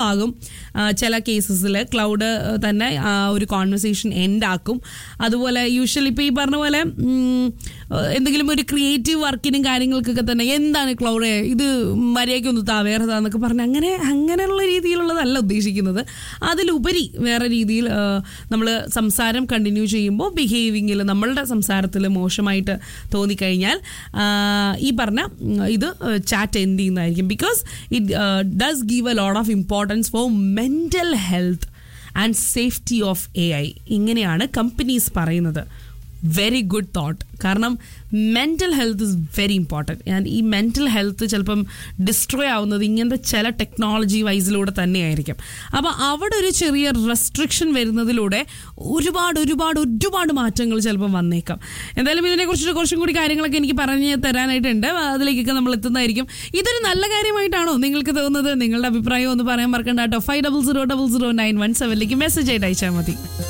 ആകും ആ, ചില കേസസിൽ ക്ലൗഡ് തന്നെ ആ ഒരു കോൺവെർസേഷൻ എൻഡ് ആക്കും അതുപോലെ യൂഷ്വലി ഇപ്പോൾ ഈ പറഞ്ഞ പോലെ ഉം, എന്തെങ്കിലും ഒരു ക്രിയേറ്റീവ് വർക്കിനും കാര്യങ്ങൾക്കൊക്കെ തന്നെ എന്താണ് ക്ലൗഡ് ഇത് മര്യാദയ്ക്കൊന്ന് താ വേറെ താന്നൊക്കെ പറഞ്ഞ് അങ്ങനെ അങ്ങനെയുള്ള രീതിയിലുള്ളതല്ല ഉദ്ദേശിക്കുന്നത് അതിലുപരി വേറെ രീതിയിൽ നമ്മൾ സംസാരം കണ്ടിന്യൂ ചെയ്യുമ്പോൾ ബിഹേവിങ്ങിൽ നമ്മളുടെ സംസാരത്തിൽ മോശമായിട്ട് തോന്നിക്കഴിഞ്ഞാൽ ആ, ഈ പറഞ്ഞ ഉം, ഇത് ചാറ്റ് എൻഡ് ചെയ്യുന്നതായിരിക്കും because it does give a lot of importance for mental health and safety of A I ഇങ്ങനെയാണ് കമ്പനീസ് പറയുന്നത് വെരി ഗുഡ് തോട്ട് കാരണം mental health is very important and ഈ മെൻ്റൽ ഹെൽത്ത് ചിലപ്പം ഡിസ്ട്രോയ് ആവുന്നത് ഇങ്ങനത്തെ ചില technology വൈസിലൂടെ തന്നെയായിരിക്കും അപ്പോൾ അവിടെ ഒരു ചെറിയ റെസ്ട്രിക്ഷൻ വരുന്നതിലൂടെ ഒരുപാട് ഒരുപാട് ഒരുപാട് മാറ്റങ്ങൾ ചിലപ്പം വന്നേക്കാം എന്തായാലും ഇതിനെക്കുറിച്ച് കുറച്ചും കൂടി കാര്യങ്ങളൊക്കെ എനിക്ക് പറഞ്ഞ് തരാനായിട്ടുണ്ട് അതിലേക്കൊക്കെ നമ്മൾ എത്തുന്നതായിരിക്കും ഇതൊരു നല്ല കാര്യമായിട്ടാണോ നിങ്ങൾക്ക് തോന്നുന്നത് നിങ്ങളുടെ അഭിപ്രായം ഒന്ന് പറയാൻ മറക്കണ്ട കേട്ടോ five double zero double zero nine one സെവനിലേക്ക് മെസ്സേജ് ആയിട്ട് അയച്ചാൽ മതി